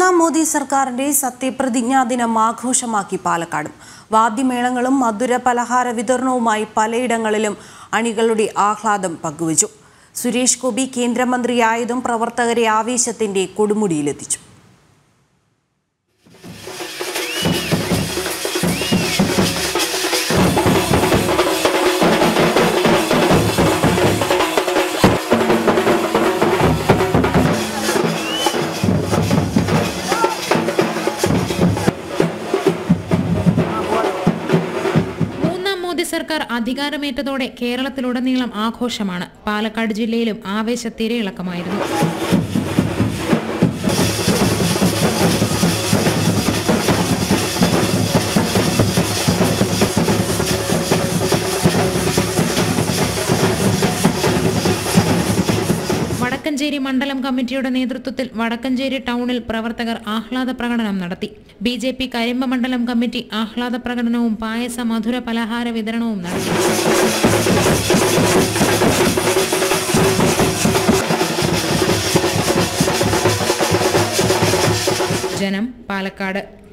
മൂന്നാം മോദി സർക്കാരിന്റെ സത്യപ്രതിജ്ഞാ ദിനം ആഘോഷമാക്കി പാലക്കാടും വാദ്യമേളങ്ങളും മധുര പലഹാര വിതരണവുമായി പലയിടങ്ങളിലും അണികളുടെ ആഹ്ലാദം പങ്കുവച്ചു സുരേഷ് ഗോപി കേന്ദ്രമന്ത്രിയായതും പ്രവർത്തകരെ ആവേശത്തിന്റെ കൊടുമുടിയിലെത്തിച്ചു മൂന്നാം മോദി സർക്കാർ അധികാരമേറ്റതോടെ കേരളത്തിലുടനീളം ആഘോഷമാണ് പാലക്കാട് ജില്ലയിലും ആവേശ തിരയിളക്കമായിരുന്നു വടക്കഞ്ചേരി മണ്ഡലം കമ്മിറ്റിയുടെ നേതൃത്വത്തിൽ വടക്കഞ്ചേരി ടൗണിൽ പ്രവർത്തകർ ആഹ്ലാദ പ്രകടനം നടത്തി ബി ജെ പി കരിമ്പ മണ്ഡലം കമ്മിറ്റി ആഹ്ലാദ പ്രകടനവും പായസ മധുര പലഹാര വിതരണവും നടത്തി ജനം പാലക്കാട്